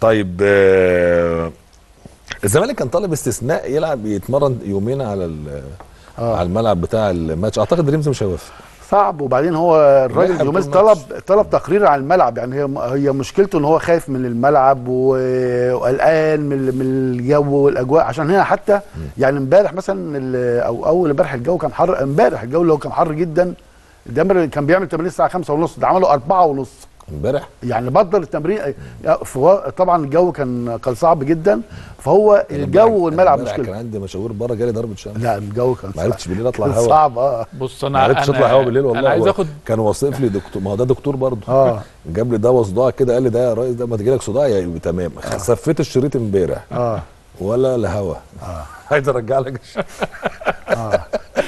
طيب آه، الزمالك كان طالب استثناء يلعب يتمرن يومين على ال- آه. على الملعب بتاع الماتش اعتقد ريمز مش هيوافق صعب وبعدين هو الراجل لعب جوميز طول طلب الماتش. طلب تقرير عن الملعب يعني هي هي مشكلته ان هو خايف من الملعب و- وقلقان من من الجو والاجواء عشان هنا حتى يعني امبارح مثلا ال- او اول امبارح الجو كان حر امبارح الجو اللي هو كان حر جدا ده كان بيعمل تمرين الساعه 5 ونص ده عمله 4 ونص امبارح يعني بدل التمرين فهو طبعا الجو كان كان صعب جدا فهو الجو والملعب امبارح كان مشكله عندي مشاوير بره جالي ضربه شمس لا الجو كان ما عرفتش بالليل اطلع كان هوا صعب اه بص ما انا عرفتش انا اطلع هوا بالليل والله انا عايز هو اخد كان واصف لي دكتور ما هو ده دكتور برضه اه جاب لي دواء صداع كده قال لي ده يا ريس ده ما تجي لك صداع يبقى تمام سفيت الشريط امبارح اه ولا الهوا اه عايز ارجع لك الش- اه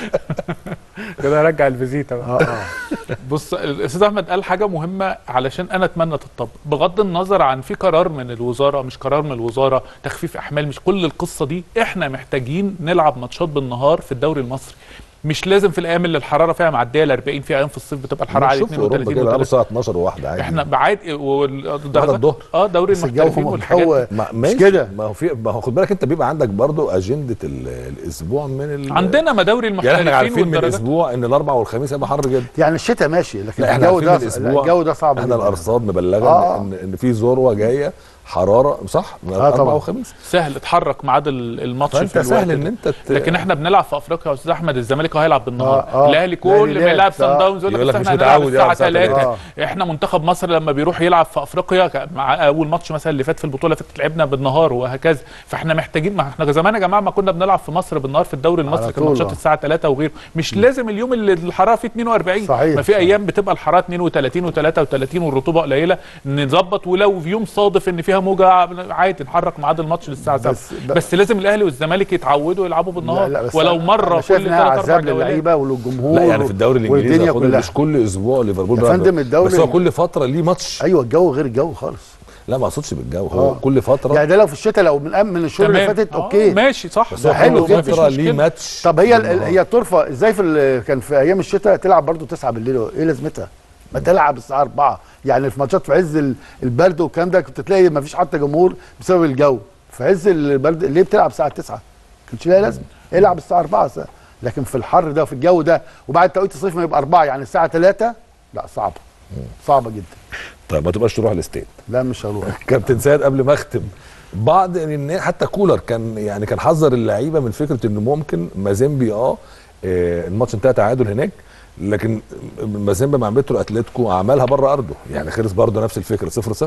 كده هرجع الفيزيتا بقى اه اه بص الاستاذ احمد قال حاجه مهمه علشان انا اتمنى تطبق بغض النظر عن في قرار من الوزاره مش قرار من الوزاره تخفيف احمال مش كل القصه دي احنا محتاجين نلعب ماتشات بالنهار في الدوري المصري مش لازم في الايام اللي الحراره فيها معديه ال 40 في ايام في الصيف بتبقى الحراره عادي شوف في اوروبا 32 كده بيلعبوا و الساعه 12 وواحده عادي احنا بعاد بعد والدرجات الظهر. اه دوري بس الجو المحترفين والحاجات هو دي. ما مش ماشي كده. ما هو في ما هو خد بالك انت بيبقى عندك برضو اجنده ال- الاسبوع من ال... عندنا مدوري يعني المحترفين احنا عارفين من والدرجات. اسبوع ان الاربع والخميس هيبقى حر جدا يعني الشتاء ماشي لكن لا احنا الجو عارفين ده من لا، اسبوع الجو ده صعب احنا جداً. الارصاد مبلغه آه. ان ان في ذروه جايه حراره صح من آه اربع طبعاً. وخميس سهل اتحرك ميعاد ال- الماتش فانت في الوقت سهل ان ده. انت ت... لكن احنا بنلعب في افريقيا يا استاذ احمد الزمالك هو هيلعب بالنهار آه، آه. الاهلي الأهلي كل ما لعب، يلعب آه. سان داونز يقول يقول لك لك مش احنا هنلعب متعود يلعب الساعه الساعة 3 آه. احنا منتخب مصر لما بيروح يلعب في افريقيا ك- مع اول ماتش مثلا اللي فات في البطوله اللي فاتت لعبنا بالنهار وهكذا فاحنا محتاجين ما احنا زمان يا جماعه ما كنا بنلعب في مصر بالنهار في الدوري المصري كان طول، ماتشات آه. الساعه 3 وغيره مش لازم اليوم اللي الحراره فيه 42 صحيح، ما في صحيح. ايام بتبقى الحراره 32 و33 والرطوبه قليله نظبط ولو في يوم صادف ان فيها موجه عادي نحرك ميعاد الماتش للساعه 7 بس- بس, بس لازم الاهلي والزمالك يتعودوا يلعبوا بالنهار لا لا بس ولو أنا- مره أنا شايف كل إنها 3 4 عذاب جولات للعيبه وللجمهور لا يعني في الدوري الانجليزي والدنيا ياخد كلها مش كل اسبوع ليفربول يا بيلعب. فندم الدوري بس هو ال- كل فتره ليه ماتش ايوه الجو غير الجو خالص لا ما اقصدش بالجو هو آه. كل فتره يعني ده لو في الشتاء لو من أم- من الشهور اللي تمام. فاتت آه، اوكي ماشي صح بس هو حلو كل جدا، فتره مفيش ليه مشكلة. ماتش طب هي ال- بالنهار. هي الطرفه ازاي في ال- كان في ايام الشتاء تلعب برضو 9 بالليل ايه لازمتها؟ ما تلعب الساعه 4 يعني في ماتشات في عز ال- البرد والكلام ده كنت تلاقي ما فيش حتى جمهور بسبب الجو في عز البرد ليه بتلعب الساعه 9 كانش ليها لازمه العب الساعه 4 ساعة. لكن في الحر ده في الجو ده وبعد توقيت الصيف ما يبقى 4 يعني الساعه 3 لا صعبه صعبه جدا طيب ما تبقاش تروح الاستاد لا مش هروح كابتن سيد قبل ما اختم بعض الناس حتى كولر كان يعني كان حذر اللعيبه من فكره انه ممكن مازيمبي اه آه، الماتش انتهى تعادل هناك لكن مازيمبي مع مترو اتلتيكو عملها بره ارضه يعني خلص برضه نفس الفكره 0 0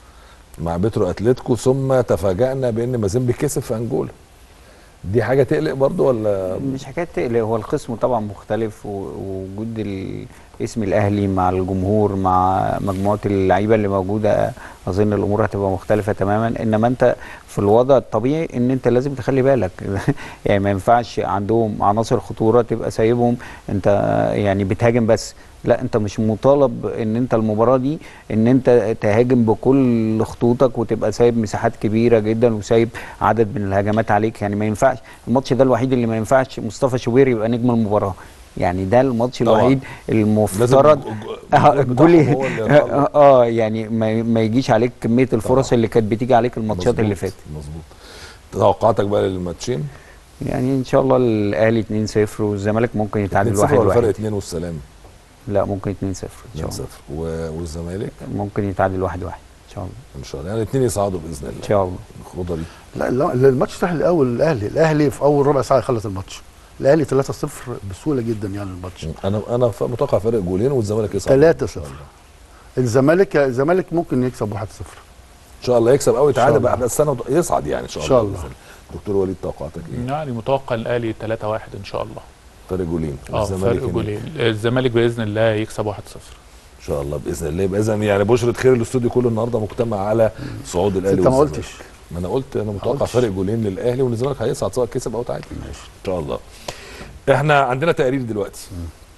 مع مترو اتلتيكو ثم تفاجأنا بان مازيمبي كسب في انجولا دي حاجه تقلق برضه ولا مش حكايه تقلق هو القسم طبعا مختلف و- ووجود ال- اسم الاهلي مع الجمهور مع مجموعه اللعيبه اللي موجوده اظن الامور هتبقى مختلفه تماما انما انت في الوضع الطبيعي ان انت لازم تخلي بالك يعني ما ينفعش عندهم عناصر خطوره تبقى سايبهم انت يعني بتهاجم بس لا انت مش مطالب ان انت المباراه دي ان انت تهاجم بكل خطوطك وتبقى سايب مساحات كبيره جدا وسايب عدد من الهجمات عليك يعني ما ينفعش الماتش ده الوحيد اللي ما ينفعش مصطفى شوبير يبقى نجم المباراه يعني ده الماتش طبعاً. الوحيد لازم المفترض الج- اه الجول الجول بتاعهم هو اللي يطلع. اه يعني ما, ما يجيش عليك كميه الفرص اللي كانت بتيجي عليك الماتشات اللي مظبوط، فاتت مظبوط توقعاتك بقى للماتشين يعني ان شاء الله الاهلي 2-0 والزمالك ممكن يتعادل 2-0 ولا فرق 1-1 2 والسلام لا ممكن 2-0 ان شاء 2 الله 0 والزمالك ممكن يتعادل 1-1 ان شاء الله ان شاء الله يعني الاثنين يصعدوا باذن الله ان شاء الله خضري لا لا الماتش سهل الاول الاهلي الاهلي في اول ربع ساعه يخلص الماتش الاهلي 3-0 بسهوله جدا يعني الماتش انا انا ف- متوقع فرق جولين والزمالك يصعد 3-0 إن شاء الله. الزمالك الزمالك ممكن يكسب 1-0 ان شاء الله يكسب او يتعادل الله. بقى بس انا يصعد يعني ان شاء إن الله شاء الله. بإذن الله. دكتور وليد توقعاتك ايه؟ يعني متوقع الاهلي 3-1 ان شاء الله فرق جولين اه والزمالك فرق هناك. جولين الزمالك باذن الله يكسب 1-0 ان شاء الله باذن الله يبقى اذا يعني بشرة خير الاستوديو كله النهارده مجتمع على صعود الاهلي انت ما والزمالك. قلتش ما انا قلت انا متوقع قلتش. فرق جولين للاهلي وان الزمالك هيصعد سواء كسب او تعادل ان شاء الله احنا عندنا تقرير دلوقتي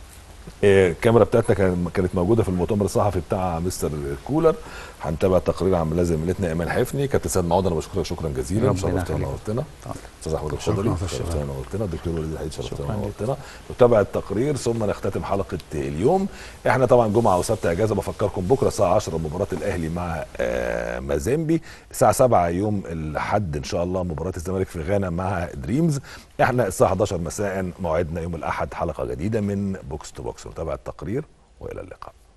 آه، الكاميرا بتاعتنا كان- كانت موجوده في المؤتمر الصحفي بتاع مستر كولر هنتابع تقرير عن زميلتنا ايمان حفني كابتن سيد معوض انا بشكرك شكرا جزيلا ربنا شرفتنا يخليك. ونورتنا استاذ احمد شكراً الخضري أستاذ شباب. شرفتنا ونورتنا الدكتور وليد الحديد شرفتنا شكراً ونورتنا نتابع التقرير ثم نختتم حلقه اليوم احنا طبعا جمعه وسبت اجازه بفكركم بكره الساعه 10 مباراه الاهلي مع آه، مازيمبي الساعه 7 يوم الاحد ان شاء الله مباراه الزمالك في غانا مع دريمز احنا الساعه 11 مساء موعدنا يوم الاحد حلقه جديده من بوكس تو بوكس نتابع التقرير والى اللقاء